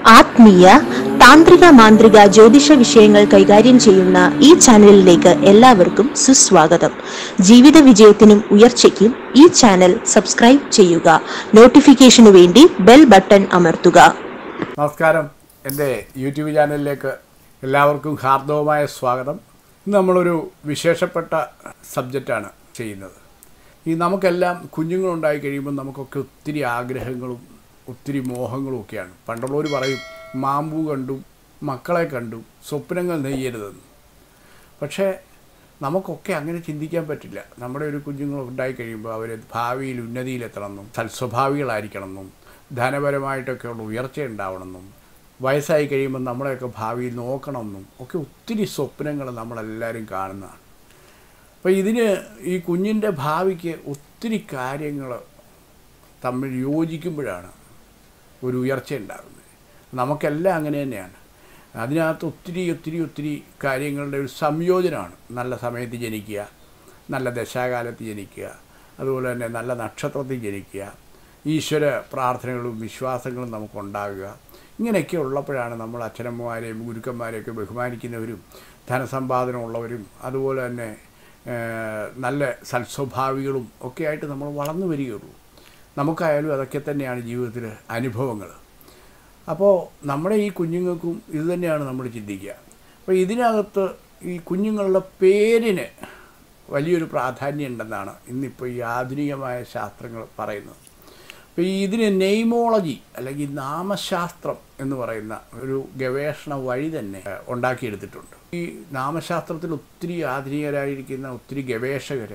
ആത്മീയ താന്ത്രിക മാന്ത്രിക ജ്യോതിഷ വിഷയങ്ങൾ കൈകാര്യം ചെയ്യുന്ന ഈ ചാനലിലേക്ക് എല്ലാവർക്കും സുസ്വാഗതം ജീവിത വിജയത്തിനും ഉയർച്ചയ്ക്കും ഈ ചാനൽ സബ്സ്ക്രൈബ് ചെയ്യുക നോട്ടിഫിക്കേഷനു വേണ്ടി ബെൽ ബട്ടൺ അമർത്തുക നമസ്കാരം എൻ്റെ യൂട്യൂബ് ചാനലിലേക്ക് എല്ലാവർക്കും ഹാർദവമായ സ്വാഗതം ഇന്ന് നമ്മളൊരു വിശേഷപ്പെട്ട സബ്ജക്റ്റാണ് ചെയ്യുന്നത് ഈ നമുക്കെല്ലാം കുഞ്ഞുങ്ങളുണ്ടായി കഴിയുമ്പോൾ നമുക്കൊക്കെ ഒത്തിരി ആഗ്രഹങ്ങളും ഒത്തിരി മോഹങ്ങളും ഒക്കെയാണ് പണ്ടുള്ളവർ പറയും മാമ്പൂ കണ്ടു മക്കളെ കണ്ടു സ്വപ്നങ്ങൾ നെയ്യരുതെന്ന് പക്ഷേ നമുക്കൊക്കെ അങ്ങനെ ചിന്തിക്കാൻ പറ്റില്ല നമ്മുടെ ഒരു കുഞ്ഞുങ്ങൾ ഉണ്ടായി കഴിയുമ്പോൾ അവർ ഭാവിയിൽ ഉന്നതിയിലെത്തണമെന്നും സൽസ്വഭാവികളായിരിക്കണമെന്നും ധനപരമായിട്ടൊക്കെയുള്ള ഉയർച്ച ഉണ്ടാവണമെന്നും വയസ്സായി കഴിയുമ്പോൾ നമ്മളെയൊക്കെ ഭാവിയിൽ നോക്കണമെന്നും ഒക്കെ ഒത്തിരി സ്വപ്നങ്ങൾ നമ്മളെല്ലാവരും കാണുന്നതാണ് അപ്പോൾ ഇതിന് ഈ കുഞ്ഞിൻ്റെ ഭാവിക്ക് ഒത്തിരി കാര്യങ്ങൾ തമ്മിൽ യോജിക്കുമ്പോഴാണ് ഒരു ഉയർച്ച ഉണ്ടാകുന്നത് നമുക്കെല്ലാം അങ്ങനെ തന്നെയാണ് അതിനകത്ത് ഒത്തിരി ഒത്തിരി ഒത്തിരി കാര്യങ്ങളുടെ ഒരു സംയോജനമാണ് നല്ല സമയത്ത് ജനിക്കുക നല്ല ദശാകാലത്ത് ജനിക്കുക അതുപോലെ തന്നെ നല്ല നക്ഷത്രത്തിൽ ജനിക്കുക ഈശ്വര പ്രാർത്ഥനകളും വിശ്വാസങ്ങളും നമുക്കുണ്ടാകുക ഇങ്ങനെയൊക്കെ ഉള്ളപ്പോഴാണ് നമ്മൾ അച്ഛനമ്മമാരെയും ഗുരുക്കന്മാരെയൊക്കെ ബഹുമാനിക്കുന്നവരും ധനസമ്പാദനമുള്ളവരും അതുപോലെ തന്നെ ഏഹ്, നല്ല സൽസ്വഭാവികളും ഒക്കെ ആയിട്ട് നമ്മൾ വളർന്നു വരികയുള്ളൂ നമുക്കായാലും അതൊക്കെ തന്നെയാണ് ജീവിതത്തിൽ അനുഭവങ്ങൾ അപ്പോൾ നമ്മുടെ ഈ കുഞ്ഞുങ്ങൾക്കും ഇത് തന്നെയാണ് നമ്മൾ ചിന്തിക്കുക അപ്പോൾ ഇതിനകത്ത് ഈ കുഞ്ഞുങ്ങളുടെ പേരിന് വലിയൊരു പ്രാധാന്യം ഉണ്ടെന്നാണ് ഇന്നിപ്പോൾ ഈ ആധുനികമായ ശാസ്ത്രങ്ങൾ പറയുന്നത് അപ്പോൾ ഈ ഇതിന് നെയ്മോളജി അല്ലെങ്കിൽ നാമശാസ്ത്രം എന്ന് പറയുന്ന ഒരു ഗവേഷണ വഴി തന്നെ ഏഹ്, ഉണ്ടാക്കിയെടുത്തിട്ടുണ്ട് ഈ നാമശാസ്ത്രത്തിൽ ഒത്തിരി ആധുനികരായിരിക്കുന്ന ഒത്തിരി ഗവേഷകർ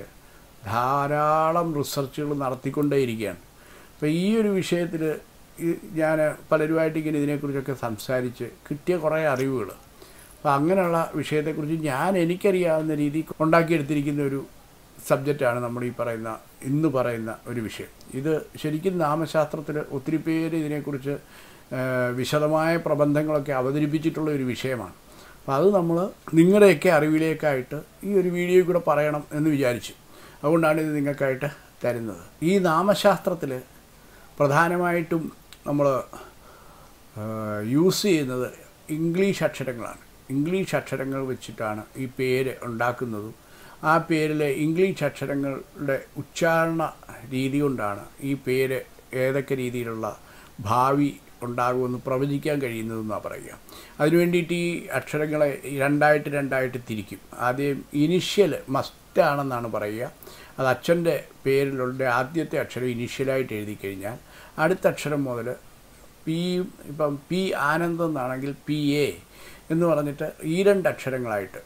ധാരാളം റിസർച്ചുകൾ നടത്തിക്കൊണ്ടേയിരിക്കുകയാണ് അപ്പോൾ ഈ ഒരു വിഷയത്തിൽ ഞാൻ പലരുമായിട്ട് ഇങ്ങനെ ഇതിനെക്കുറിച്ചൊക്കെ സംസാരിച്ച് കിട്ടിയ കുറേ അറിവുകൾ അപ്പോൾ അങ്ങനെയുള്ള വിഷയത്തെക്കുറിച്ച് ഞാൻ എനിക്കറിയാവുന്ന രീതി ഉണ്ടാക്കിയെടുത്തിരിക്കുന്ന ഒരു സബ്ജക്റ്റാണ് നമ്മൾ ഈ പറയുന്ന ഇന്ന് പറയുന്ന ഒരു വിഷയം ഇത് ശരിക്കും നാമശാസ്ത്രത്തിൽ ഒത്തിരി പേര് ഇതിനെക്കുറിച്ച് ആ, വിശദമായ പ്രബന്ധങ്ങളൊക്കെ അവതരിപ്പിച്ചിട്ടുള്ള ഒരു വിഷയമാണ് അപ്പോൾ അത് നമ്മൾ നിങ്ങളുടെയൊക്കെ അറിവിലേക്കായിട്ട് ഈ ഒരു വീഡിയോയിൽ കൂടെ പറയണം എന്ന് വിചാരിച്ചു അതുകൊണ്ടാണ് ഇത് നിങ്ങൾക്കായിട്ട് തരുന്നത് ഈ നാമശാസ്ത്രത്തിൽ പ്രധാനമായിട്ടും നമ്മൾ യൂസ് ചെയ്യുന്നത് ഇംഗ്ലീഷ് അക്ഷരങ്ങളാണ് ഇംഗ്ലീഷ് അക്ഷരങ്ങൾ വെച്ചിട്ടാണ് ഈ പേര് ഉണ്ടാക്കുന്നതും ആ പേരിലെ ഇംഗ്ലീഷ് അക്ഷരങ്ങളുടെ ഉച്ചാരണ രീതി കൊണ്ടാണ് ഈ പേര് ഏതൊക്കെ രീതിയിലുള്ള ഭാവി ഉണ്ടാകുമെന്ന് പ്രവചിക്കാൻ കഴിയുന്നതെന്നാണ് പറയുക അതിനു വേണ്ടിയിട്ട് ഈ അക്ഷരങ്ങളെ രണ്ടായിട്ട് രണ്ടായിട്ട് തിരിക്കും ആദ്യം ഇനിഷ്യൽ മസ്റ്റാണെന്നാണ് പറയുക അത് അച്ഛൻ്റെ പേരിലുള്ള ആദ്യത്തെ അക്ഷരം ഇനിഷ്യലായിട്ട് എഴുതി കഴിഞ്ഞാൽ അടുത്ത അക്ഷരം മുതൽ പി ഇപ്പം പി ആനന്ദ് എന്നാണെങ്കിൽ പി എ എന്ന് പറഞ്ഞിട്ട് ഈ രണ്ട് അക്ഷരങ്ങളായിട്ട്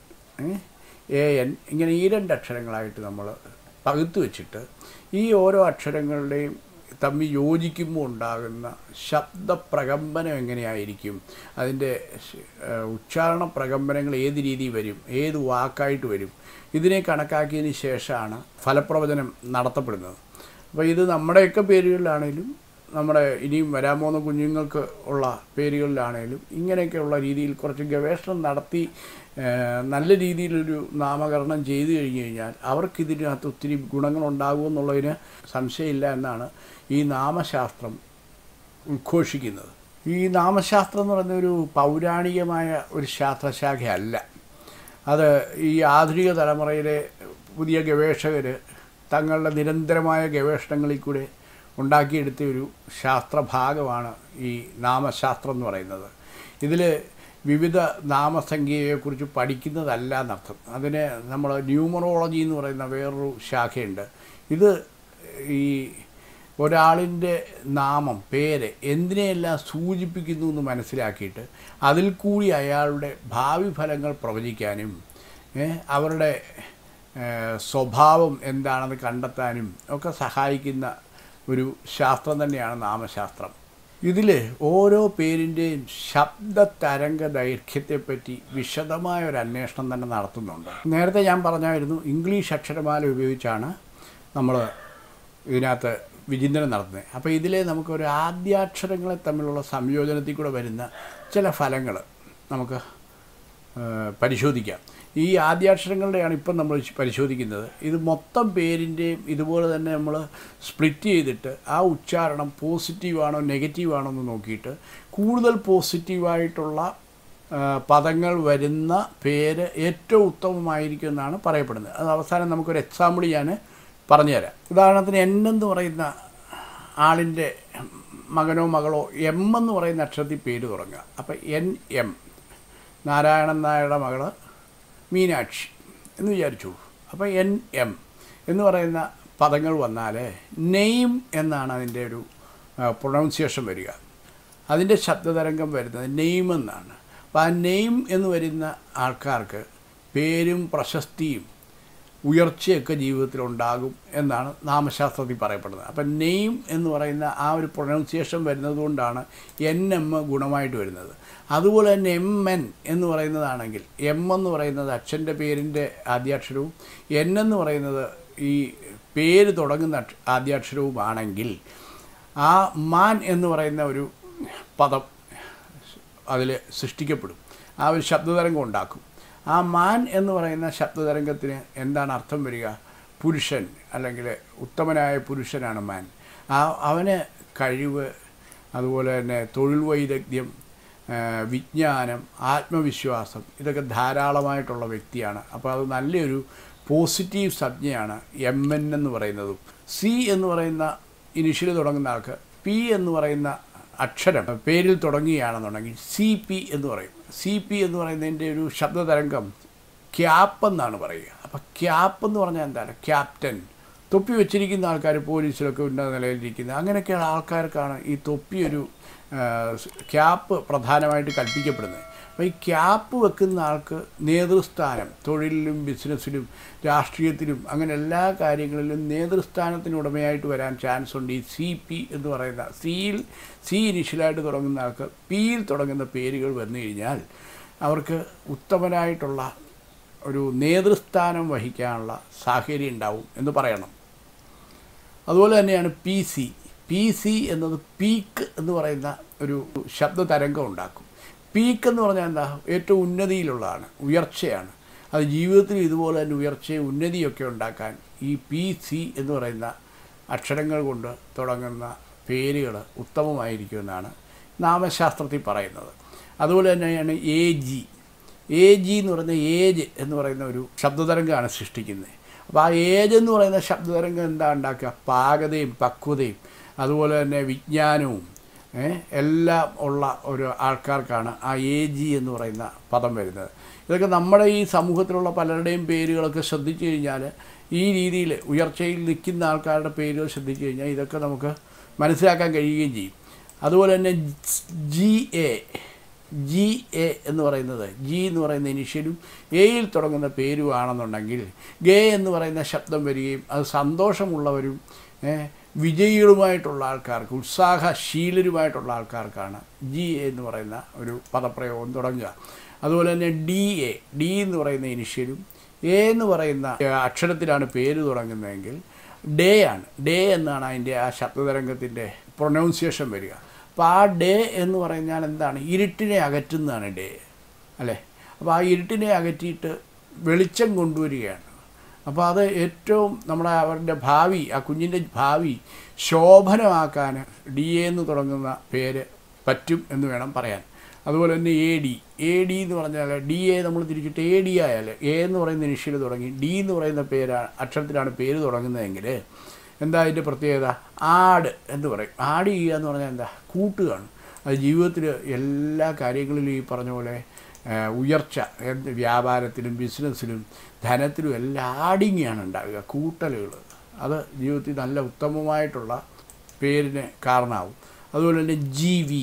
എ എൻ ഇങ്ങനെ ഈ രണ്ട് അക്ഷരങ്ങളായിട്ട് നമ്മൾ പകുത്തു വെച്ചിട്ട് ഈ ഓരോ അക്ഷരങ്ങളുടെയും തമ്മിൽ യോജിക്കുമ്പോൾ ഉണ്ടാകുന്ന ശബ്ദ പ്രകമ്പനം എങ്ങനെയായിരിക്കും അതിൻ്റെ ശ- ഏഹ് ഉച്ചാരണ പ്രകമ്പനങ്ങൾ ഏത് രീതി വരും ഏത് വാക്കായിട്ട് വരും ഇതിനെ കണക്കാക്കിയതിന് ശേഷമാണ് ഫലപ്രവചനം നടത്തപ്പെടുന്നത് അപ്പോൾ ഇത് നമ്മുടെയൊക്കെ പേരുകളിലാണേലും നമ്മുടെ ഇനിയും വരാൻ പോകുന്ന കുഞ്ഞുങ്ങൾക്ക് ഉള്ള പേരുകളിലാണേലും ഇങ്ങനെയൊക്കെയുള്ള രീതിയിൽ കുറച്ച് ഗവേഷണം നടത്തി ഏഹ്, നല്ല രീതിയിലൊരു നാമകരണം ചെയ്തു കഴിഞ്ഞു കഴിഞ്ഞാൽ അവർക്ക് ഇതിനകത്ത് ഒത്തിരി ഗുണങ്ങളുണ്ടാകുമെന്നുള്ളതിന് സംശയമില്ല എന്നാണ് ഈ നാമശാസ്ത്രം ഉദ്ഘോഷിക്കുന്നത് ഈ നാമശാസ്ത്രം എന്ന് പറയുന്ന ഒരു പൗരാണികമായ ഒരു ശാസ്ത്രശാഖയല്ല അത് ഈ ആധുനിക തലമുറയിലെ പുതിയ ഗവേഷകർ തങ്ങളുടെ നിരന്തരമായ ഗവേഷണങ്ങളിൽ കൂടെ ഉണ്ടാക്കിയെടുത്ത ഒരു ശാസ്ത്രഭാഗമാണ് ഈ നാമശാസ്ത്രം എന്ന് പറയുന്നത് ഇതിൽ വിവിധ നാമസംഖ്യയെക്കുറിച്ച് പഠിക്കുന്നതല്ല എന്നർത്ഥം അതിന് നമ്മൾ ന്യൂമറോളജി എന്ന് പറയുന്ന വേറൊരു ശാഖയുണ്ട് ഇത് ഈ ഒരാളിൻ്റെ നാമം പേര് എന്തിനെയെല്ലാം സൂചിപ്പിക്കുന്നു എന്ന് മനസ്സിലാക്കിയിട്ട് അതിൽ കൂടി അയാളുടെ ഭാവി ഫലങ്ങൾ പ്രവചിക്കാനും ഏ, അവരുടെ ഏ, സ്വഭാവം എന്താണെന്ന് കണ്ടെത്താനും ഒക്കെ സഹായിക്കുന്ന ഒരു ശാസ്ത്രം തന്നെയാണ് നാമശാസ്ത്രം ഇതിൽ ഓരോ പേരിൻ്റെയും ശബ്ദ തരംഗ ദൈർഘ്യത്തെപ്പറ്റി വിശദമായ ഒരു അന്വേഷണം തന്നെ നടത്തുന്നുണ്ട് നേരത്തെ ഞാൻ പറഞ്ഞായിരുന്നു ഇംഗ്ലീഷ് അക്ഷരമാല ഉപയോഗിച്ചാണ് നമ്മൾ ഇതിനകത്ത് വിചിന്തനം നടത്തുന്നത് അപ്പോൾ ഇതിലെ നമുക്കൊരു ആദ്യാക്ഷരങ്ങളെ തമ്മിലുള്ള സംയോജനത്തിൽ കൂടെ വരുന്ന ചില ഫലങ്ങൾ നമുക്ക് ഏഹ്, പരിശോധിക്കാം ഈ ആദ്യാക്ഷരങ്ങളുടെയാണ് ഇപ്പം നമ്മൾ പരിശോധിക്കുന്നത് ഇത് മൊത്തം പേരിൻ്റെയും ഇതുപോലെ തന്നെ നമ്മൾ സ്പ്ലിറ്റ് ചെയ്തിട്ട് ആ ഉച്ചാരണം പോസിറ്റീവാണോ നെഗറ്റീവാണോ എന്ന് നോക്കിയിട്ട് കൂടുതൽ പോസിറ്റീവായിട്ടുള്ള ആ, പദങ്ങൾ വരുന്ന പേര് ഏറ്റവും ഉത്തമമായിരിക്കും എന്നാണ് പറയപ്പെടുന്നത് അത് അവസാനം നമുക്കൊരു എക്സാമ്പിൾ ഞാൻ പറഞ്ഞുതരാം ഉദാഹരണത്തിന് എൻ എന്ന് പറയുന്ന ആളിൻ്റെ മകനോ മകളോ എം എന്ന് പറയുന്ന അക്ഷരത്തിൽ പേര് തുടങ്ങുക അപ്പോൾ എൻ എം നാരായണൻ നായരുടെ മകള് മീനാക്ഷി എന്ന് വിചാരിച്ചോളൂ അപ്പോൾ എൻ എം എന്ന് പറയുന്ന പദങ്ങൾ വന്നാൽ നെയിം എന്നാണ് അതിൻ്റെ ഒരു പ്രൊണൗൺസിയേഷൻ വരിക അതിൻ്റെ ശബ്ദതരംഗം വരുന്നത് നെയിം എന്നാണ് അപ്പോൾ ആ നെയിം എന്ന് വരുന്ന ആൾക്കാർക്ക് പേരും പ്രശസ്തിയും ഉയർച്ചയൊക്കെ ജീവിതത്തിൽ ഉണ്ടാകും എന്നാണ് നാമശാസ്ത്രത്തിൽ പറയപ്പെടുന്നത് അപ്പം നെയിം എന്ന് പറയുന്ന ആ ഒരു പ്രൊണൗൺസിയേഷൻ വരുന്നത് കൊണ്ടാണ് എൻ എം ഗുണമായിട്ട് വരുന്നത് അതുപോലെ തന്നെ എം എൻ എന്ന് പറയുന്നതാണെങ്കിൽ എം എന്ന് പറയുന്നത് അച്ഛൻ്റെ പേരിൻ്റെ ആദ്യാക്ഷരവും എൻ എന്ന് പറയുന്നത് ഈ പേര് തുടങ്ങുന്ന അക്ഷ- ആദ്യാക്ഷരവുമാണെങ്കിൽ ആ മാൻ എന്ന് പറയുന്ന ഒരു പദം അതിൽ സൃഷ്ടിക്കപ്പെടും ആ ഒരു ശബ്ദതരംഗം ഉണ്ടാക്കും ആ മാൻ എന്ന് പറയുന്ന ശബ്ദതരംഗത്തിന് എന്താണ് അർത്ഥം വരിക പുരുഷൻ അല്ലെങ്കിൽ ഉത്തമനായ പുരുഷനാണ് മാൻ ആ അവന് കഴിവ് അതുപോലെ തന്നെ തൊഴിൽ വൈദഗ്ധ്യം ആ, വിജ്ഞാനം ആത്മവിശ്വാസം ഇതൊക്കെ ധാരാളമായിട്ടുള്ള വ്യക്തിയാണ് അപ്പോൾ അത് നല്ലൊരു പോസിറ്റീവ് സംജ്ഞയാണ് എം എൻ എന്ന് പറയുന്നതും സി എന്ന് പറയുന്ന ഇനിഷ്യൽ തുടങ്ങുന്ന ആൾക്ക് പി എന്ന് പറയുന്ന അക്ഷരം പേരിൽ തുടങ്ങുകയാണെന്നുണ്ടെങ്കിൽ സി പി എന്ന് പറയും സി പി എന്ന് പറയുന്നതിൻ്റെ ഒരു ശബ്ദതരംഗം ക്യാപ്പ് എന്നാണ് പറയുക അപ്പോൾ ക്യാപ്പ് എന്ന് പറഞ്ഞാൽ എന്താണ് ക്യാപ്റ്റൻ തൊപ്പി വെച്ചിരിക്കുന്ന ആൾക്കാർ പോലീസിലൊക്കെ ഉന്നത നിലയിലിരിക്കുന്ന അങ്ങനെയൊക്കെയുള്ള ആൾക്കാർക്കാണ് ഈ തൊപ്പി ഒരു ആ, ക്യാപ്പ് പ്രധാനമായിട്ട് കൽപ്പിക്കപ്പെടുന്നത് അപ്പോൾ ഈ ക്യാപ്പ് വെക്കുന്ന ആൾക്ക് നേതൃസ്ഥാനം തൊഴിലിലും ബിസിനസ്സിലും രാഷ്ട്രീയത്തിലും അങ്ങനെ എല്ലാ കാര്യങ്ങളിലും നേതൃസ്ഥാനത്തിന് ഉടമയായിട്ട് വരാൻ ചാൻസ് ഉണ്ട് ഈ സി പി എന്ന് പറയുന്ന സിയിൽ സി ഇനിഷ്യലായിട്ട് തുടങ്ങുന്ന ആൾക്ക് പിയിൽ തുടങ്ങുന്ന പേരുകൾ വന്നു കഴിഞ്ഞാൽ അവർക്ക് ഉത്തമനായിട്ടുള്ള ഒരു നേതൃസ്ഥാനം വഹിക്കാനുള്ള സാഹചര്യം ഉണ്ടാവും എന്ന് പറയണം അതുപോലെ തന്നെയാണ് പി സി പി സി എന്നത് പീക്ക് എന്ന് പറയുന്ന ഒരു ശബ്ദ തരംഗം ഉണ്ടാക്കും പീക്ക് എന്ന് പറഞ്ഞാൽ എന്താ ഏറ്റവും ഉന്നതിയിലുള്ളതാണ് ഉയർച്ചയാണ് അത് ജീവിതത്തിൽ ഇതുപോലെ തന്നെ ഉയർച്ചയും ഉന്നതിയൊക്കെ ഉണ്ടാക്കാൻ ഈ പി സി എന്ന് പറയുന്ന അക്ഷരങ്ങൾ കൊണ്ട് തുടങ്ങുന്ന പേരുകൾ ഉത്തമമായിരിക്കുമെന്നാണ് നാമശാസ്ത്രത്തിൽ പറയുന്നത് അതുപോലെ തന്നെയാണ് എ ജി എ ജി എന്ന് പറയുന്ന ഏജ് എന്ന് പറയുന്ന ഒരു ശബ്ദതരംഗമാണ് സൃഷ്ടിക്കുന്നത് അപ്പോൾ ആ ഏജ് എന്ന് പറയുന്ന ശബ്ദതരംഗം എന്താ ഉണ്ടാക്കുക പാകതയും പക്വതയും അതുപോലെ തന്നെ വിജ്ഞാനവും ഏ, എല്ലാം ഉള്ള ഒരു ആൾക്കാർക്കാണ് ആ എ ജി എന്ന് പറയുന്ന പദം വരുന്നത് ഇതൊക്കെ നമ്മുടെ ഈ സമൂഹത്തിലുള്ള പലരുടെയും പേരുകളൊക്കെ ശ്രദ്ധിച്ചു കഴിഞ്ഞാൽ ഈ രീതിയിൽ ഉയർച്ചയിൽ നിൽക്കുന്ന ആൾക്കാരുടെ പേരുകൾ ശ്രദ്ധിച്ചു കഴിഞ്ഞാൽ ഇതൊക്കെ നമുക്ക് മനസ്സിലാക്കാൻ കഴിയുകയും ചെയ്യും അതുപോലെ തന്നെ ജി എ ജി എ എന്ന് പറയുന്നത് ജി എന്ന് പറയുന്ന ഇനിഷ്യലും എയിൽ തുടങ്ങുന്ന പേരുമാണെന്നുണ്ടെങ്കിൽ ഗേ എന്ന് പറയുന്ന ശബ്ദം വരികയും അത് സന്തോഷമുള്ളവരും ഏ, വിജയികളുമായിട്ടുള്ള ആൾക്കാർക്ക് ഉത്സാഹശീലരുമായിട്ടുള്ള ആൾക്കാർക്കാണ് ജി എ എന്ന് പറയുന്ന ഒരു പദപ്രയോഗം തുടങ്ങുക അതുപോലെ തന്നെ ഡി എ ഡി എന്ന് പറയുന്ന ഇനിഷ്യലും എ എന്ന് പറയുന്ന അക്ഷരത്തിലാണ് പേര് തുടങ്ങുന്നതെങ്കിൽ ഡേ ആണ് ഡേ എന്നാണ് അതിൻ്റെ ആ ശബ്ദതരംഗത്തിൻ്റെ പ്രൊനൗൺസിയേഷൻ വരിക അപ്പോൾ ആ ഡേ എന്ന് പറഞ്ഞാൽ എന്താണ് ഇരുട്ടിനെ അകറ്റുന്നതാണ് ഡേ അല്ലേ അപ്പോൾ ആ ഇരുട്ടിനെ അകറ്റിയിട്ട് വെളിച്ചം കൊണ്ടുവരികയാണ് അപ്പോൾ അത് ഏറ്റവും നമ്മുടെ അവരുടെ ഭാവി ആ കുഞ്ഞിൻ്റെ ഭാവി ശോഭനമാക്കാൻ ഡി എ എന്ന് തുടങ്ങുന്ന പേര് പറ്റും എന്ന് വേണം പറയാൻ അതുപോലെ തന്നെ എ ഡി എ ഡി എന്ന് പറഞ്ഞാൽ ഡി എ നമ്മൾ തിരിച്ചിട്ട് എ ഡി ആയാൽ എ എന്ന് പറയുന്ന ഇനിഷ്യൽ തുടങ്ങി ഡി എന്ന് പറയുന്ന പേരാണ് അക്ഷരത്തിലാണ് പേര് തുടങ്ങുന്നതെങ്കിൽ എന്താ അതിൻ്റെ പ്രത്യേകത ആട് എന്ന് പറയും ആഡ് ചെയ്യുക എന്ന് പറഞ്ഞാൽ എന്താ കൂട്ടുകയാണ് അത് ജീവിതത്തിൽ എല്ലാ കാര്യങ്ങളിലും ഈ പറഞ്ഞ പോലെ ആ, ഉയർച്ച എന്ത് വ്യാപാരത്തിലും ബിസിനസ്സിലും ധനത്തിലും എല്ലാം ആഡിങ്ങാണ് ഉണ്ടാവുക കൂട്ടലുകൾ അത് ജീവിതത്തിൽ നല്ല ഉത്തമമായിട്ടുള്ള പേരിന് കാരണമാവും അതുപോലെ തന്നെ ജി വി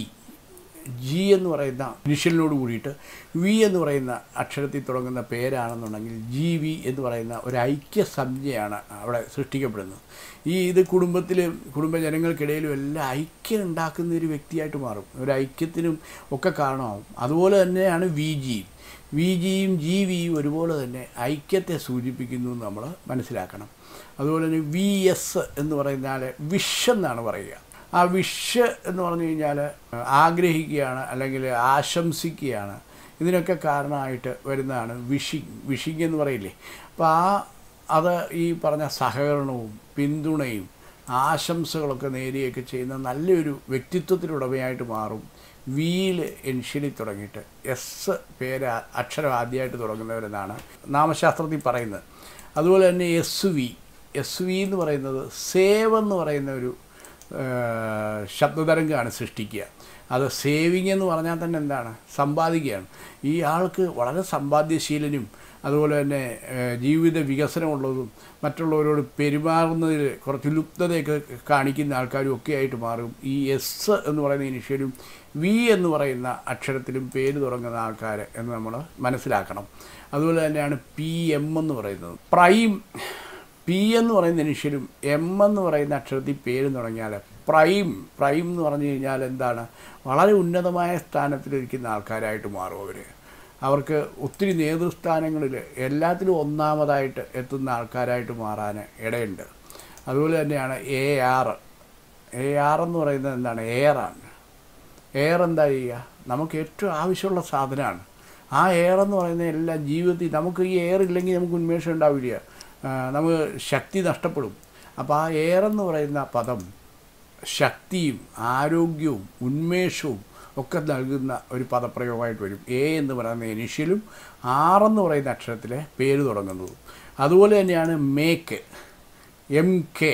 ജി എന്ന് പറയുന്ന ഇനിഷ്യലിനോട് കൂടിയിട്ട് വി എന്ന് പറയുന്ന അക്ഷരത്തിൽ തുടങ്ങുന്ന പേരാണെന്നുണ്ടെങ്കിൽ ജി വി എന്ന് പറയുന്ന ഒരു ഐക്യസംജ്ഞയാണ് അവിടെ സൃഷ്ടിക്കപ്പെടുന്നത് ഈ ഇത് കുടുംബത്തിൽ കുടുംബജനങ്ങൾക്കിടയിലും എല്ലാം ഐക്യം ഉണ്ടാക്കുന്ന ഒരു വ്യക്തിയായിട്ട് മാറും ഒരു ഐക്യത്തിനും ഒക്കെ കാരണമാവും അതുപോലെ തന്നെയാണ് വി ജിയും വി ജിയും ജി വിയും ഒരുപോലെ തന്നെ ഐക്യത്തെ സൂചിപ്പിക്കുന്നു എന്ന് നമ്മൾ മനസ്സിലാക്കണം അതുപോലെ തന്നെ വി എസ് എന്ന് പറഞ്ഞാൽ വിഷ് എന്നാണ് പറയുക ആ വിഷ് എന്ന് പറഞ്ഞു കഴിഞ്ഞാൽ ആഗ്രഹിക്കുകയാണ് അല്ലെങ്കിൽ ആശംസിക്കുകയാണ് ഇതിനൊക്കെ കാരണമായിട്ട് വരുന്നതാണ് വിഷിങ് വിഷിങ് എന്ന് പറയില്ലേ അപ്പോൾ ആ അത് ഈ പറഞ്ഞ സഹകരണവും പിന്തുണയും ആശംസകളൊക്കെ നേടിയൊക്കെ ചെയ്യുന്ന നല്ലൊരു വ്യക്തിത്വത്തിനുടമയായിട്ട് മാറും വിയിൽ എൻഷ്യലി തുടങ്ങിയിട്ട് എസ് പേര് അക്ഷരം ആദ്യമായിട്ട് തുടങ്ങുന്നവരെന്നാണ് നാമശാസ്ത്രത്തിൽ പറയുന്നത് അതുപോലെ തന്നെ എസ് വി എസ് വി എന്ന് പറയുന്നത് സേവ് എന്ന് പറയുന്ന ഒരു ശബ്ദതരംഗമാണ് സൃഷ്ടിക്കുക അത് സേവിങ് എന്ന് പറഞ്ഞാൽ തന്നെ എന്താണ് സമ്പാദിക്കുകയാണ് ഈ ആൾക്ക് വളരെ സമ്പാദ്യശീലനും അതുപോലെ തന്നെ ജീവിത വികസനമുള്ളതും മറ്റുള്ളവരോട് പെരുമാറുന്നതിൽ കുറച്ച് ലുപ്തതയൊക്കെ കാണിക്കുന്ന ആൾക്കാരും ഒക്കെ ആയിട്ട് മാറും ഈ എസ് എന്ന് പറയുന്ന ഇനിഷ്യലും വി എന്ന് പറയുന്ന അക്ഷരത്തിലും പേര് തുടങ്ങുന്ന ആൾക്കാർ എന്ന് നമ്മൾ മനസ്സിലാക്കണം അതുപോലെ തന്നെയാണ് പി എം എന്ന് പറയുന്നത് പ്രൈം പി എന്ന് പറയുന്ന ഇനിഷ്യലും എം എന്ന് പറയുന്ന അക്ഷരത്തിൽ പേര് തുടങ്ങിയാൽ പ്രൈം പ്രൈം എന്ന് പറഞ്ഞു കഴിഞ്ഞാൽ എന്താണ് വളരെ ഉന്നതമായ സ്ഥാനത്തിലിരിക്കുന്ന ആൾക്കാരായിട്ട് മാറും അവർ അവർക്ക് ഒത്തിരി നേതൃസ്ഥാനങ്ങളിൽ എല്ലാത്തിലും ഒന്നാമതായിട്ട് എത്തുന്ന ആൾക്കാരായിട്ട് മാറാൻ ഇടയുണ്ട് അതുപോലെ തന്നെയാണ് എ ആർ എ ആർ എന്ന് പറയുന്നത് എന്താണ് എയറാണ് എയർ എന്താ ചെയ്യുക നമുക്ക് ഏറ്റവും ആവശ്യമുള്ള സാധനമാണ് ആ എയർ എന്ന് പറയുന്ന എല്ലാ ജീവിതത്തിൽ നമുക്ക് ഈ എയർ ഇല്ലെങ്കിൽ നമുക്ക് ഉന്മേഷം ഉണ്ടാവില്ല നമുക്ക് ശക്തി നഷ്ടപ്പെടും അപ്പോൾ ആ എയർ എന്ന് പറയുന്ന പദം ശക്തിയും ആരോഗ്യവും ഉന്മേഷവും ഒക്കെ നൽകുന്ന ഒരു പദപ്രയോഗമായിട്ട് വരും എ എന്ന് പറയുന്ന ഇനിഷ്യലും ആർ എന്ന് പറയുന്ന അക്ഷരത്തിലെ പേര് തുടങ്ങുന്നതും അതുപോലെ തന്നെയാണ് മേക്ക് എം കെ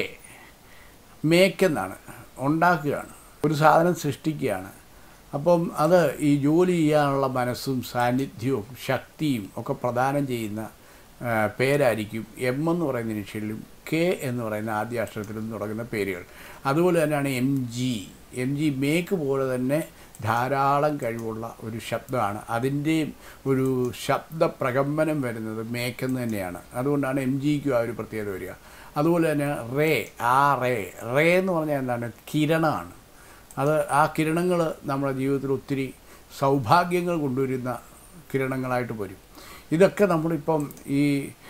മേക്ക് എന്നാണ് ഉണ്ടാക്കുകയാണ് ഒരു സാധനം സൃഷ്ടിക്കുകയാണ് അപ്പം അത് ഈ ജോലി ചെയ്യാനുള്ള മനസ്സും സാന്നിധ്യവും ശക്തിയും ഒക്കെ പ്രദാനം ചെയ്യുന്ന പേരായിരിക്കും എം എന്ന് പറയുന്ന ഇനിഷ്യലിലും കെ എന്ന് പറയുന്ന ആദ്യ അക്ഷരത്തിലും തുടങ്ങുന്ന പേരുകൾ അതുപോലെ തന്നെയാണ് M G M G make പോലെ തന്നെ ധാരാളം കഴിവുള്ള ഒരു ശബ്ദമാണ് അതിൻ്റെയും ഒരു ശബ്ദ പ്രകമ്പനം വരുന്നത് മേക്കെന്ന് തന്നെയാണ് അതുകൊണ്ടാണ് എം ജിക്കും ആ ഒരു പ്രത്യേകത വരിക അതുപോലെ തന്നെ റേ ആ റേ റേ എന്ന് പറഞ്ഞാൽ എന്താണ് കിരണമാണ് അത് ആ കിരണങ്ങൾ നമ്മുടെ ജീവിതത്തിൽ ഒത്തിരി സൗഭാഗ്യങ്ങൾ കൊണ്ടുവരുന്ന കിരണങ്ങളായിട്ട് വരും ഇതൊക്കെ നമ്മളിപ്പം ഈ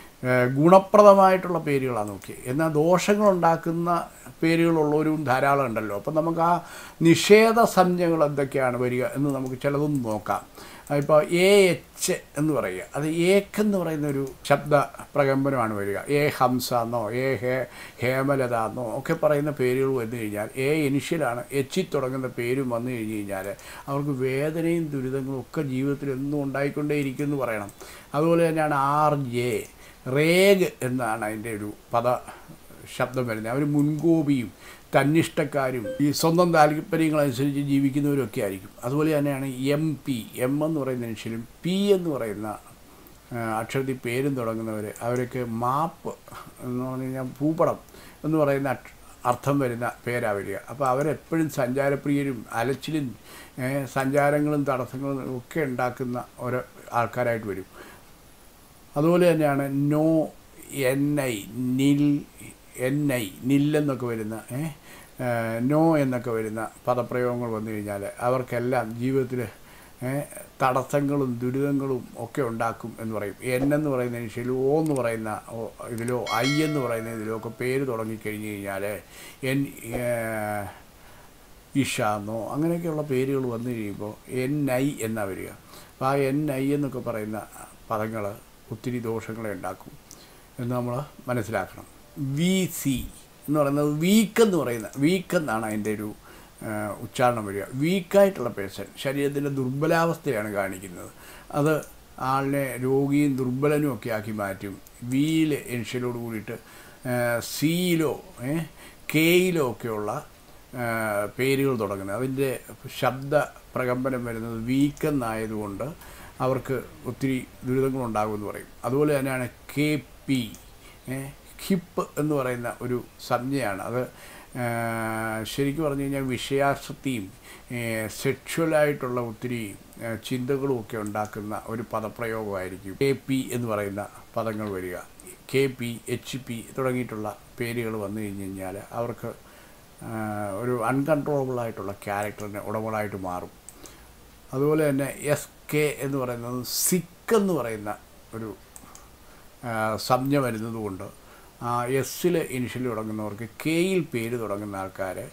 ഗുണപ്രദമായിട്ടുള്ള പേരുകളാണ് നോക്കി എന്നാൽ ദോഷങ്ങളുണ്ടാക്കുന്ന പേരുകളുള്ളവരും ധാരാളം ഉണ്ടല്ലോ അപ്പം നമുക്ക് ആ നിഷേധ സംജ്ഞകൾ എന്തൊക്കെയാണ് വരിക എന്ന് നമുക്ക് ചിലതൊന്നും നോക്കാം ഇപ്പോൾ എ എച്ച് എന്ന് പറയുക അത് ഏക്ക് എന്ന് പറയുന്ന ഒരു ശബ്ദ പ്രകമ്പനമാണ് വരിക എ ഹംസ എന്നോ എ ഹേ ഹേമലത എന്നോ ഒക്കെ പറയുന്ന പേരുകൾ വന്നു കഴിഞ്ഞാൽ എ ഇനിഷ്യലാണ് എച്ചിൽ തുടങ്ങുന്ന പേരും വന്നു കഴിഞ്ഞ് കഴിഞ്ഞാൽ അവർക്ക് വേദനയും ദുരിതങ്ങളും ഒക്കെ ജീവിതത്തിൽ എന്നും ഉണ്ടായിക്കൊണ്ടേയിരിക്കും എന്ന് പറയണം അതുപോലെ തന്നെയാണ് ആർ ജെ റേഗ് എന്നാണ് അതിൻ്റെ ഒരു പദ ശബ്ദം വരുന്നത് അവർ മുൻകോപിയും തന്നിഷ്ടക്കാരും ഈ സ്വന്തം താല്പര്യങ്ങളനുസരിച്ച് ജീവിക്കുന്നവരൊക്കെ ആയിരിക്കും അതുപോലെ തന്നെയാണ് എം പി എം എന്ന് പറയുന്ന മനുഷ്യരും പി എന്ന് പറയുന്ന അക്ഷരത്തിൽ പേരും തുടങ്ങുന്നവർ അവരൊക്കെ മാപ്പ് എന്ന് പറഞ്ഞു കഴിഞ്ഞാൽ ഭൂപടം എന്ന് പറയുന്ന അർത്ഥം വരുന്ന പേരാ വരിക അപ്പോൾ അവരെപ്പോഴും സഞ്ചാരപ്രിയരും അലച്ചിലും സഞ്ചാരങ്ങളും തടസ്സങ്ങളും ഒക്കെ ഉണ്ടാക്കുന്ന ഓരോ ആൾക്കാരായിട്ട് വരും അതുപോലെ തന്നെയാണ് no N I nil N I നില്ലെന്നൊക്കെ വരുന്ന നോ എന്നൊക്കെ വരുന്ന പദപ്രയോഗങ്ങൾ വന്നു കഴിഞ്ഞാൽ അവർക്കെല്ലാം ജീവിതത്തിൽ തടസ്സങ്ങളും ദുരിതങ്ങളും ഒക്കെ ഉണ്ടാക്കും എന്ന് പറയും എൻ എന്ന് പറയുന്ന ഇനിഷ്യൽ ഓ എന്ന് പറയുന്ന ഇതിലോ ഐ എന്ന് പറയുന്ന ഇതിലോ ഒക്കെ പേര് തുടങ്ങിക്കഴിഞ്ഞ് കഴിഞ്ഞാൽ എൻ ഇഷ എന്നോ അങ്ങനെയൊക്കെയുള്ള പേരുകൾ വന്നു കഴിയുമ്പോൾ എൻ ഐ എന്നാണ് വരിക അപ്പോൾ ആ എൻ ഐ എന്നൊക്കെ പറയുന്ന പദങ്ങൾ ഒത്തിരി ദോഷങ്ങളെ ഉണ്ടാക്കും എന്ന് നമ്മൾ മനസ്സിലാക്കണം വി സി എന്ന് പറയുന്നത് വീക്ക് എന്ന് പറയുന്ന വീക്ക് എന്നാണ് അതിൻ്റെ ഒരു ഉച്ചാരണം വരിക വീക്കായിട്ടുള്ള പേഴ്സൺ ശരീരത്തിൻ്റെ ദുർബലാവസ്ഥയാണ് കാണിക്കുന്നത് അത് ആളിനെ രോഗിയും ദുർബലനും ഒക്കെ ആക്കി മാറ്റും വിയിൽ എൻഷ്യലോട് കൂടിയിട്ട് സിയിലോ കെയിലോ ഒക്കെയുള്ള പേരുകൾ തുടങ്ങുന്നത് അതിൻ്റെ ശബ്ദ പ്രകമ്പനം വരുന്നത് വീക്കെന്നായതുകൊണ്ട് അവർക്ക് ഒത്തിരി ദുരിതങ്ങളുണ്ടാകുമെന്ന് പറയും അതുപോലെ തന്നെയാണ് കെ പി ഹിപ്പ് എന്ന് പറയുന്ന ഒരു സംജ്ഞയാണ് അത് ശരിക്കും പറഞ്ഞു കഴിഞ്ഞാൽ വിഷയാസക്തിയും സെക്ഷുവലായിട്ടുള്ള ഒത്തിരി ചിന്തകളും ഒക്കെ ഉണ്ടാക്കുന്ന ഒരു പദപ്രയോഗമായിരിക്കും കെ പി എന്ന് പറയുന്ന പദങ്ങൾ വരിക കെ പി എച്ച് പി തുടങ്ങിയിട്ടുള്ള പേരുകൾ വന്നു കഴിഞ്ഞ് കഴിഞ്ഞാൽ അവർക്ക് ഒരു അൺകൺട്രോളബിൾ ആയിട്ടുള്ള ക്യാരക്ടറിന് ഉടമകളായിട്ട് മാറും അതുപോലെ തന്നെ എസ് കെ എന്ന് പറയുന്നത് സിക്ക് എന്ന് പറയുന്ന ഒരു സംജ്ഞ വരുന്നതുകൊണ്ട് എസ്സിൽ ഇനിഷ്യൽ തുടങ്ങുന്നവർക്ക് കെയിൽ പേര് തുടങ്ങുന്ന ആൾക്കാർ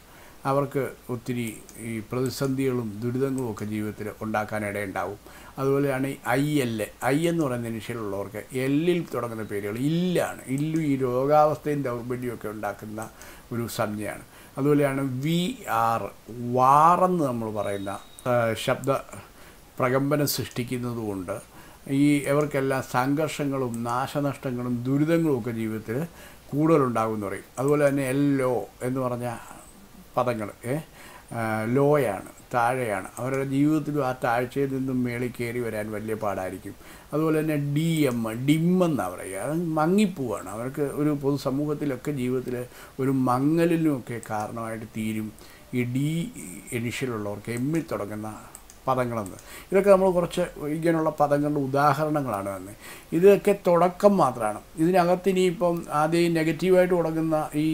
അവർക്ക് ഒത്തിരി ഈ പ്രതിസന്ധികളും ദുരിതങ്ങളും ഒക്കെ ജീവിതത്തിൽ ഉണ്ടാക്കാനിടയുണ്ടാവും അതുപോലെയാണ് ഈ ഐ എല് ഐ എന്ന് പറയുന്ന ഇനിഷ്യലുള്ളവർക്ക് എല്ലിൽ തുടങ്ങുന്ന പേരുകൾ ഇല്ലാണ് ഇല്ലു ഈ രോഗാവസ്ഥയും ദൗർബല്യമൊക്കെ ഉണ്ടാക്കുന്ന ഒരു സംജ്ഞയാണ് അതുപോലെയാണ് വി ആർ വാറെന്ന് നമ്മൾ പറയുന്ന ആ, ശബ്ദ പ്രകമ്പനം സൃഷ്ടിക്കുന്നതുകൊണ്ട് ഈ ഇവർക്കെല്ലാം സംഘർഷങ്ങളും നാശനഷ്ടങ്ങളും ദുരിതങ്ങളും ഒക്കെ ജീവിതത്തിൽ കൂടുതലുണ്ടാകും എന്ന് പറയും അതുപോലെ തന്നെ എല്ലോ എന്ന് പറഞ്ഞ പദങ്ങൾ ഏ ആ, ലോയാണ് താഴെയാണ് അവരുടെ ജീവിതത്തിലും ആ താഴ്ചയിൽ നിന്നും മേളിൽ കയറി വരാൻ വലിയ പാടായിരിക്കും അതുപോലെ തന്നെ ഡി എം ഡിമ്മെന്നാണ് പറയുക അത് മങ്ങിപ്പോവാണ് അവർക്ക് ഒരു പൊതുസമൂഹത്തിലൊക്കെ ജീവിതത്തിൽ ഒരു മങ്ങലിനുമൊക്കെ കാരണമായിട്ട് തീരും ഈ ഡി എഡിഷനിലുള്ളവർക്ക് എമ്മിൽ തുടങ്ങുന്ന പദങ്ങളെന്ന് ഇതൊക്കെ നമ്മൾ കുറച്ച് ഇങ്ങനെയുള്ള പദങ്ങളുടെ ഉദാഹരണങ്ങളാണ് തന്നെ ഇതൊക്കെ തുടക്കം മാത്രമാണ് ഇതിനകത്ത് ഇനിയിപ്പം ആദ്യം നെഗറ്റീവായിട്ട് തുടങ്ങുന്ന ഈ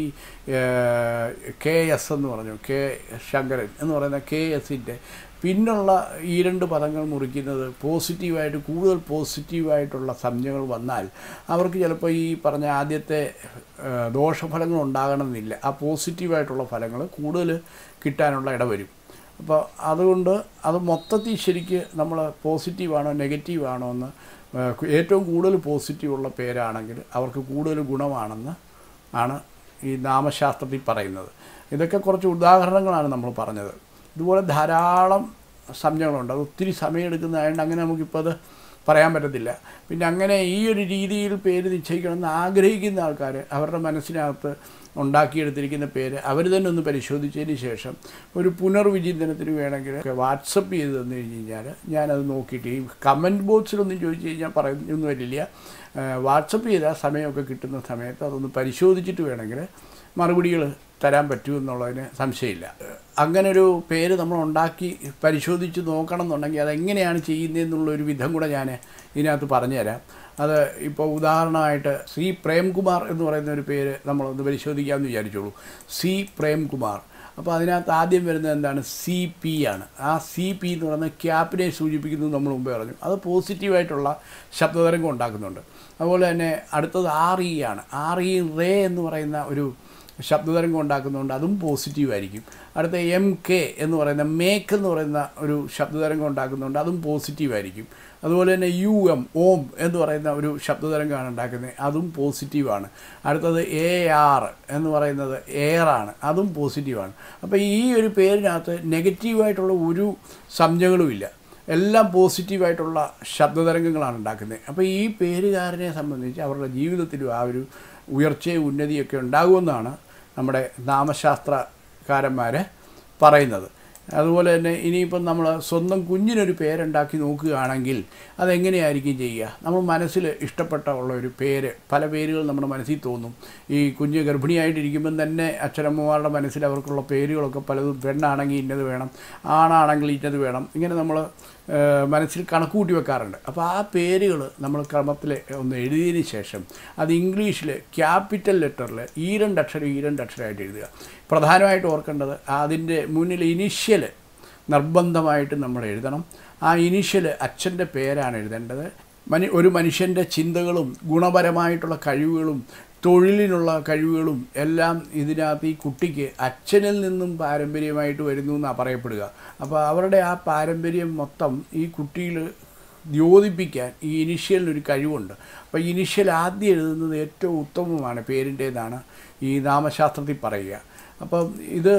കെ എസ് എന്ന് പറഞ്ഞു കെ ശങ്കരൻ എന്ന് പറയുന്ന കെ എസിൻ്റെ പിന്നുള്ള ഈ രണ്ട് പദങ്ങൾ മുറിക്കുന്നത് പോസിറ്റീവായിട്ട് കൂടുതൽ പോസിറ്റീവായിട്ടുള്ള സംജ്ഞകൾ വന്നാൽ അവർക്ക് ചിലപ്പോൾ ഈ പറഞ്ഞ ആദ്യത്തെ ആ, ദോഷഫലങ്ങൾ ഉണ്ടാകണമെന്നില്ല ആ പോസിറ്റീവായിട്ടുള്ള ഫലങ്ങൾ കൂടുതൽ കിട്ടാനുള്ള ഇടവരും അപ്പോൾ അതുകൊണ്ട് അത് മൊത്തത്തിൽ ശരിക്ക് നമ്മൾ പോസിറ്റീവാണോ നെഗറ്റീവാണോ എന്ന് ആ, ഏറ്റവും കൂടുതൽ പോസിറ്റീവുള്ള പേരാണെങ്കിൽ അവർക്ക് കൂടുതൽ ഗുണമാണെന്ന് ആണ് ഈ നാമശാസ്ത്രത്തിൽ പറയുന്നത് ഇതൊക്കെ കുറച്ച് ഉദാഹരണങ്ങളാണ് നമ്മൾ പറഞ്ഞത് ഇതുപോലെ ധാരാളം സംജ്ഞകളുണ്ട് അത് ഒത്തിരി സമയമെടുക്കുന്നതായതുകൊണ്ട് അങ്ങനെ നമുക്കിപ്പോൾ അത് പറയാൻ പറ്റത്തില്ല പിന്നെ അങ്ങനെ ഈ ഒരു രീതിയിൽ പേര് നിശ്ചയിക്കണമെന്ന് ആഗ്രഹിക്കുന്ന ആൾക്കാർ അവരുടെ മനസ്സിനകത്ത് ഉണ്ടാക്കിയെടുത്തിരിക്കുന്ന പേര് അവർ തന്നെ ഒന്ന് പരിശോധിച്ചതിന് ശേഷം ഒരു പുനർവിചിന്തനത്തിന് വേണമെങ്കിൽ വാട്സപ്പ് ചെയ്ത് തന്നു കഴിഞ്ഞ് കഴിഞ്ഞാൽ ഞാനത് നോക്കിയിട്ട് ഈ കമൻറ്റ് ബോക്സിലൊന്നും ചോദിച്ചു കഴിഞ്ഞാൽ പറയുന്നൊന്നും വരില്ല വാട്സപ്പ് ചെയ്താൽ സമയമൊക്കെ കിട്ടുന്ന സമയത്ത് അതൊന്ന് പരിശോധിച്ചിട്ട് വേണമെങ്കിൽ മറുപടികൾ തരാൻ പറ്റുമെന്നുള്ളതിന് സംശയമില്ല അങ്ങനെ ഒരു പേര് നമ്മൾ ഉണ്ടാക്കി പരിശോധിച്ച് നോക്കണം എന്നുണ്ടെങ്കിൽ അതെങ്ങനെയാണ് ചെയ്യുന്നതെന്നുള്ളൊരു വിധം കൂടെ ഞാൻ ഇതിനകത്ത് പറഞ്ഞുതരാം അത് ഇപ്പോൾ ഉദാഹരണമായിട്ട് സി പ്രേംകുമാർ എന്ന് പറയുന്ന ഒരു പേര് നമ്മളൊന്ന് പരിശോധിക്കാമെന്ന് വിചാരിച്ചോളൂ സി പ്രേംകുമാർ അപ്പോൾ അതിനകത്ത് ആദ്യം വരുന്നത് എന്താണ് സി പി ആണ് ആ സി പി എന്ന് പറയുന്നത് ക്യാപ്പിനെ സൂചിപ്പിക്കുന്നത് നമ്മൾ മുമ്പേ പറഞ്ഞു അത് പോസിറ്റീവായിട്ടുള്ള ശബ്ദതരംഗം ഉണ്ടാക്കുന്നുണ്ട് അതുപോലെ തന്നെ അടുത്തത് ആർ ഇ ആണ് ആർ ഇ റേ എന്ന് പറയുന്ന ഒരു ശബ്ദതരംഗം ഉണ്ടാക്കുന്നുണ്ട് അതും പോസിറ്റീവ് ആയിരിക്കും അടുത്ത എം കെ എന്ന് പറയുന്ന മേക്ക് എന്ന് പറയുന്ന ഒരു ശബ്ദതരംഗം ഉണ്ടാക്കുന്നുണ്ട് അതും പോസിറ്റീവ് ആയിരിക്കും അതുപോലെ തന്നെ യു എം ഓം എന്ന് പറയുന്ന ഒരു ശബ്ദതരംഗമാണ് ഉണ്ടാക്കുന്നത് അതും പോസിറ്റീവാണ് അടുത്തത് എ ആർ എന്ന് പറയുന്നത് എയറാണ് അതും പോസിറ്റീവാണ് അപ്പോൾ ഈ ഒരു പേരിനകത്ത് നെഗറ്റീവായിട്ടുള്ള ഒരു സംജ്ഞകളുമില്ല എല്ലാം പോസിറ്റീവായിട്ടുള്ള ശബ്ദതരംഗങ്ങളാണ് ഉണ്ടാക്കുന്നത് അപ്പോൾ ഈ പേരുകാരനെ സംബന്ധിച്ച് അവരുടെ ജീവിതത്തിലും ആ ഒരു ഉയർച്ചയും ഉന്നതിയൊക്കെ ഉണ്ടാകുമെന്നാണ് നമ്മുടെ നാമശാസ്ത്രകാരന്മാർ പറയുന്നത് അതുപോലെ തന്നെ ഇനിയിപ്പം നമ്മൾ സ്വന്തം കുഞ്ഞിനൊരു പേരുണ്ടാക്കി നോക്കുകയാണെങ്കിൽ അതെങ്ങനെയായിരിക്കും ചെയ്യുക നമ്മൾ മനസ്സിൽ ഇഷ്ടപ്പെട്ട ഉള്ള ഒരു പേര് പല പേരുകൾ നമ്മുടെ മനസ്സിൽ തോന്നും ഈ കുഞ്ഞ് ഗർഭിണിയായിട്ടിരിക്കുമ്പം തന്നെ അച്ഛനമ്മമാരുടെ മനസ്സിൽ അവർക്കുള്ള പേരുകളൊക്കെ പലതും പെണ്ണാണെങ്കിൽ ഇന്നത് വേണം ആണാണെങ്കിൽ ഇന്നത് വേണം ഇങ്ങനെ നമ്മൾ മനസ്സിൽ കണക്ക് കൂട്ടി വെക്കാറുണ്ട് അപ്പോൾ ആ പേരുകൾ നമ്മൾ ക്രമത്തിൽ ഒന്ന് എഴുതിയതിന് ശേഷം അത് ഇംഗ്ലീഷിൽ ക്യാപിറ്റൽ ലെറ്ററിൽ ഈ രണ്ട് അക്ഷരം ഈ രണ്ട് അക്ഷരമായിട്ട് എഴുതുക പ്രധാനമായിട്ട് ഓർക്കേണ്ടത് അതിൻ്റെ മുന്നിൽ ഇനിഷ്യൽ നിർബന്ധമായിട്ട് നമ്മൾ എഴുതണം ആ ഇനിഷ്യൽ അച്ഛൻ്റെ പേരാണ് എഴുതേണ്ടത് മനു ഒരു മനുഷ്യൻ്റെ ചിന്തകളും ഗുണപരമായിട്ടുള്ള കഴിവുകളും തൊഴിലിനുള്ള കഴിവുകളും എല്ലാം ഇതിനകത്ത് ഈ കുട്ടിക്ക് അച്ഛനിൽ നിന്നും പാരമ്പര്യമായിട്ട് വരുന്നു എന്നാണ് പറയപ്പെടുക അപ്പോൾ അവരുടെ ആ പാരമ്പര്യം മൊത്തം ഈ കുട്ടിയിൽ ദ്യോതിപ്പിക്കാൻ ഈ ഇനിഷ്യലിനൊരു കഴിവുണ്ട് അപ്പോൾ ഇനിഷ്യൽ ആദ്യം എഴുതുന്നത് ഏറ്റവും ഉത്തമമാണ് പേരിൻ്റേതാണ് ഈ നാമശാസ്ത്രത്തിൽ പറയുക അപ്പം ഇത്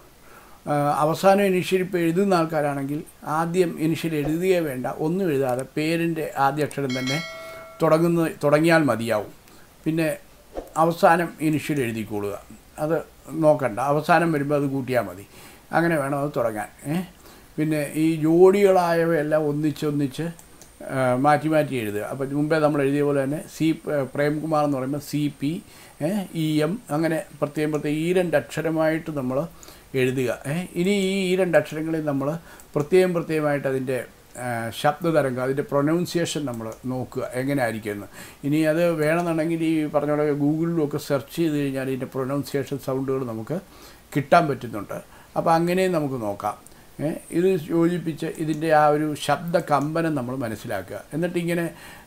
ആ, അവസാനം ഇനിഷ്യൽ ഇപ്പോൾ എഴുതുന്ന ആൾക്കാരാണെങ്കിൽ ആദ്യം ഇനിഷ്യൽ എഴുതുകയേ വേണ്ട ഒന്നും എഴുതാതെ പേരിൻ്റെ ആദ്യ അക്ഷരം തന്നെ തുടങ്ങുന്ന തുടങ്ങിയാൽ മതിയാവും പിന്നെ അവസാനം ഇനിഷ്യൽ എഴുതിക്കൊള്ളുക അത് നോക്കണ്ട അവസാനം വരുമ്പോൾ അത് കൂട്ടിയാൽ മതി അങ്ങനെ വേണം അത് തുടങ്ങാൻ ഏ പിന്നെ ഈ ജോഡികളായവയെല്ലാം ഒന്നിച്ചൊന്നിച്ച് ആ, മാറ്റി മാറ്റി എഴുതുക അപ്പോൾ മുമ്പേ നമ്മൾ എഴുതിയ പോലെ തന്നെ സി പ്രേംകുമാർ എന്ന് പറയുമ്പോൾ സി പി ഇ എം അങ്ങനെ പ്രത്യേകം പ്രത്യേകം ഈ രണ്ട് അക്ഷരമായിട്ട് നമ്മൾ എഴുതുക ഏ ഇനി ഈ ഈ രണ്ട് അക്ഷരങ്ങളിൽ നമ്മൾ പ്രത്യേകം പ്രത്യേകമായിട്ട് അതിൻ്റെ ആ, ശബ്ദതരംഗം അതിൻ്റെ പ്രൊനൗൺസിയേഷൻ നമ്മൾ നോക്കുക എങ്ങനെ ആയിരിക്കുമെന്ന് ഇനി അത് വേണമെന്നുണ്ടെങ്കിൽ ഈ പറഞ്ഞ പോലെ ഗൂഗിളിലൊക്കെ സെർച്ച് ചെയ്ത് കഴിഞ്ഞാൽ ഇതിൻ്റെ പ്രൊനൗൺസിയേഷൻ സൗണ്ടുകൾ നമുക്ക് കിട്ടാൻ പറ്റുന്നുണ്ട് അപ്പോൾ അങ്ങനെയും നമുക്ക് നോക്കാം ഏ, ഇത് യോജിപ്പിച്ച് ഇതിൻ്റെ ആ ഒരു ശബ്ദ കമ്പനം നമ്മൾ മനസ്സിലാക്കുക എന്നിട്ട് ഇങ്ങനെ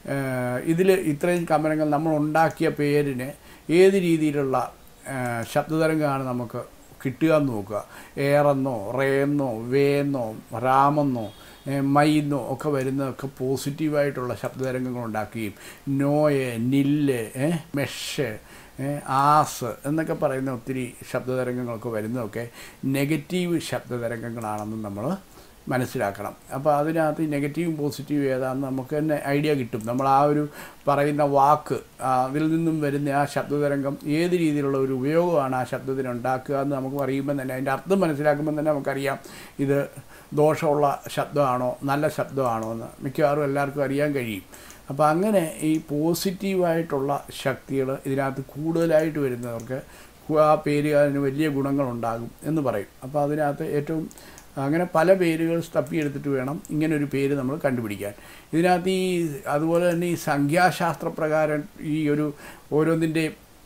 ഇതിൽ ഇത്രയും കമ്പനങ്ങൾ നമ്മൾ ഉണ്ടാക്കിയ പേരിന് ഏത് രീതിയിലുള്ള ആ, ശബ്ദതരംഗമാണ് നമുക്ക് കിട്ടുക എന്ന് നോക്കുക എയറെന്നോ റേന്നോ വേന്നോ റാമെന്നോ ഏ, മൈന്നോ ഒക്കെ വരുന്നതൊക്കെ പോസിറ്റീവായിട്ടുള്ള ശബ്ദതരംഗങ്ങൾ ഉണ്ടാക്കുകയും നോയ് നില്ല് ഏ, മെഷ് ഏ, ആസ് എന്നൊക്കെ പറയുന്ന ഒത്തിരി ശബ്ദതരംഗങ്ങളൊക്കെ വരുന്നതൊക്കെ നെഗറ്റീവ് ശബ്ദതരംഗങ്ങളാണെന്ന് നമ്മൾ മനസ്സിലാക്കണം അപ്പോൾ അതിനകത്ത് നെഗറ്റീവും പോസിറ്റീവും ഏതാണെന്ന് നമുക്ക് തന്നെ ഐഡിയ കിട്ടും നമ്മൾ ആ ഒരു പറയുന്ന വാക്ക് ആ, അതിൽ നിന്നും വരുന്ന ആ ശബ്ദതരംഗം ഏത് രീതിയിലുള്ള ഒരു ഉപയോഗമാണ് ആ ശബ്ദത്തിന് ഉണ്ടാക്കുക എന്ന് നമുക്ക് അറിയുമ്പോൾ തന്നെ അതിൻ്റെ അർത്ഥം മനസ്സിലാക്കുമ്പോൾ തന്നെ നമുക്കറിയാം ഇത് ദോഷമുള്ള ശബ്ദമാണോ നല്ല ശബ്ദമാണോ എന്ന് മിക്കവാറും എല്ലാവർക്കും അറിയാൻ കഴിയും അപ്പോൾ അങ്ങനെ ഈ പോസിറ്റീവായിട്ടുള്ള ശക്തികൾ ഇതിനകത്ത് കൂടുതലായിട്ട് വരുന്നവർക്ക് ആ പേര് അതിന് വലിയ ഗുണങ്ങളുണ്ടാകും എന്ന് പറയും അപ്പോൾ അതിനകത്ത് ഏറ്റവും അങ്ങനെ പല പേരുകൾ തപ്പിയെടുത്തിട്ട് വേണം ഇങ്ങനൊരു പേര് നമ്മൾ കണ്ടുപിടിക്കാൻ ഇതിനകത്ത് ഈ അതുപോലെ തന്നെ ഈ സംഖ്യാശാസ്ത്രപ്രകാരം ഈ ഒരു ഓരോന്നിൻ്റെ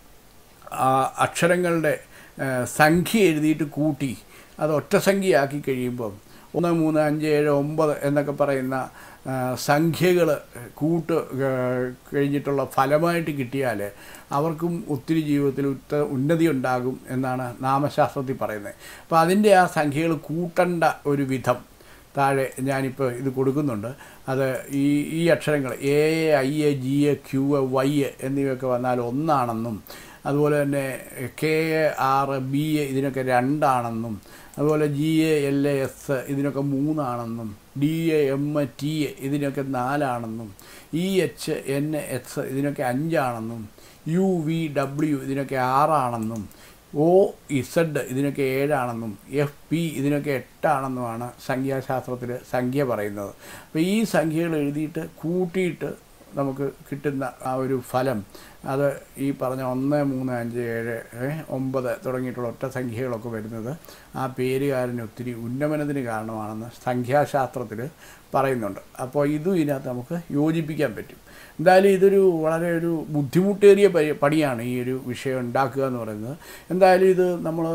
ആ അക്ഷരങ്ങളുടെ ആ, സംഖ്യ എഴുതിയിട്ട് കൂട്ടി അത് ഒറ്റ സംഖ്യയാക്കി കഴിയുമ്പം ഒന്ന് മൂന്ന് അഞ്ച് ഏഴ് ഒമ്പത് എന്നൊക്കെ പറയുന്ന സംഖ്യകൾ കൂട്ട് ആ, കഴിഞ്ഞിട്ടുള്ള ഫലമായിട്ട് കിട്ടിയാൽ അവർക്കും ഒത്തിരി ജീവിതത്തിൽ ഉത്ത ഉന്നതി ഉണ്ടാകും എന്നാണ് നാമശാസ്ത്രത്തിൽ പറയുന്നത് അപ്പോൾ അതിൻ്റെ ആ സംഖ്യകൾ കൂട്ടേണ്ട ഒരു വിധം താഴെ ഞാനിപ്പോൾ ഇത് കൊടുക്കുന്നുണ്ട് അത് ഈ ഈ അക്ഷരങ്ങൾ A I A G A Q A Y A എന്നിവയൊക്കെ വന്നാൽ ഒന്നാണെന്നും അതുപോലെ തന്നെ K A R B A ഇതിനൊക്കെ രണ്ടാണെന്നും അതുപോലെ G A L A S ഇതിനൊക്കെ മൂന്നാണെന്നും D A M A T A ഇതിനൊക്കെ നാലാണെന്നും ഇ എച്ച് എൻ എസ് ഇതിനൊക്കെ അഞ്ചാണെന്നും യു വി ഡബ്ല്യു ഇതിനൊക്കെ ആറാണെന്നും ഒ ഇസഡ് ഇതിനൊക്കെ ഏഴാണെന്നും എഫ് പി ഇതിനൊക്കെ എട്ടാണെന്നുമാണ് സംഖ്യാശാസ്ത്രത്തിൽ സംഖ്യ പറയുന്നത് അപ്പോൾ ഈ സംഖ്യകൾ എഴുതിയിട്ട് കൂട്ടിയിട്ട് നമുക്ക് കിട്ടുന്ന ആ ഒരു ഫലം അത് ഈ പറഞ്ഞ ഒന്ന് മൂന്ന് അഞ്ച് ഏഴ് ഏ, ഒമ്പത് തുടങ്ങിയിട്ടുള്ള ഒറ്റ സംഖ്യകളൊക്കെ വരുന്നത് ആ പേരുകാരന് ഒത്തിരി ഉന്നമനത്തിന് കാരണമാണെന്ന് സംഖ്യാശാസ്ത്രത്തിൽ പറയുന്നുണ്ട് അപ്പോൾ ഇതും ഇതിനകത്ത് നമുക്ക് യോജിപ്പിക്കാൻ പറ്റും എന്തായാലും ഇതൊരു വളരെ ഒരു ബുദ്ധിമുട്ടേറിയ പരി- പണിയാണ് ഈ ഒരു വിഷയം ഉണ്ടാക്കുക എന്ന് പറയുന്നത് എന്തായാലും ഇത് നമ്മൾ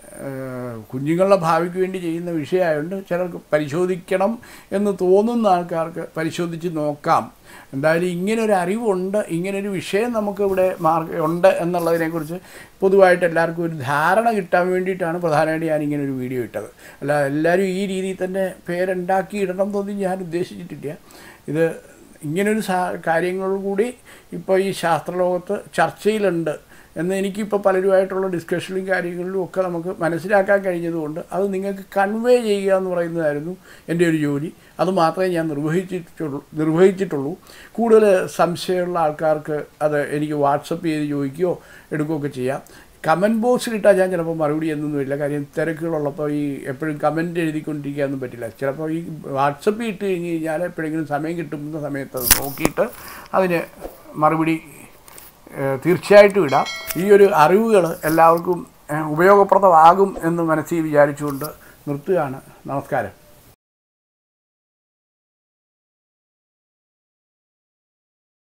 ഏഹ്, കുഞ്ഞുങ്ങളുടെ ഭാവിക്ക് വേണ്ടി ചെയ്യുന്ന വിഷയമായതുകൊണ്ട് ചിലർക്ക് പരിശോധിക്കണം എന്ന് തോന്നുന്ന ആൾക്കാർക്ക് പരിശോധിച്ച് നോക്കാം എന്തായാലും ഇങ്ങനെ ഒരു അറിവുണ്ട് ഇങ്ങനൊരു വിഷയം നമുക്കിവിടെ മാർക്ക് ഉണ്ട് എന്നുള്ളതിനെക്കുറിച്ച് പൊതുവായിട്ട് എല്ലാവർക്കും ഒരു ധാരണ കിട്ടാൻ വേണ്ടിയിട്ടാണ് പ്രധാനമായിട്ട് ഞാൻ ഇങ്ങനെ ഒരു വീഡിയോ ഇട്ടത് അല്ല എല്ലാവരും ഈ രീതിയിൽ തന്നെ പേരുണ്ടാക്കി ഇടണം എന്നൊന്നും ഞാൻ ഉദ്ദേശിച്ചിട്ടില്ല ഇത് ഇങ്ങനൊരു സാ കാര്യങ്ങൾ കൂടി ഇപ്പോൾ ഈ ശാസ്ത്രലോകത്ത് ചർച്ചയിലുണ്ട് എന്ന് എനിക്കിപ്പോൾ പലരുമായിട്ടുള്ള ഡിസ്കഷനിലും കാര്യങ്ങളിലും ഒക്കെ നമുക്ക് മനസ്സിലാക്കാൻ കഴിഞ്ഞതുകൊണ്ട് അത് നിങ്ങൾക്ക് കൺവേ ചെയ്യുക എന്ന് പറയുന്നതായിരുന്നു എൻ്റെ ഒരു ജോലി അത് മാത്രമേ ഞാൻ നിർവഹിച്ചിട്ടുള്ളൂ നിർവഹിച്ചിട്ടുള്ളൂ കൂടുതൽ സംശയമുള്ള ആൾക്കാർക്ക് അത് എനിക്ക് വാട്സപ്പ് ചെയ്ത് ചോദിക്കുകയോ എടുക്കുകയൊക്കെ ചെയ്യാം കമൻറ്റ് ബോക്സിൽ ഇട്ടാൽ ഞാൻ ചിലപ്പോൾ മറുപടി എന്നൊന്നുമില്ല കാര്യം തിരക്കുകളുള്ളപ്പോൾ ഈ എപ്പോഴും കമൻറ്റ് എഴുതിക്കൊണ്ടിരിക്കാനൊന്നും പറ്റില്ല ചിലപ്പോൾ ഈ വാട്സപ്പിൽ ഇട്ട് കഴിഞ്ഞ് കഴിഞ്ഞാൽ എപ്പോഴെങ്കിലും സമയം കിട്ടുന്ന സമയത്ത് അത് നോക്കിയിട്ട് അതിന് മറുപടി ഏഹ്, തീർച്ചയായിട്ടും ഇടാം ഈ ഒരു അറിവുകൾ എല്ലാവർക്കും ഏഹ്, ഉപയോഗപ്രദമാകും എന്ന് മനസ്സിൽ വിചാരിച്ചുകൊണ്ട് നിർത്തുകയാണ് നമസ്കാരം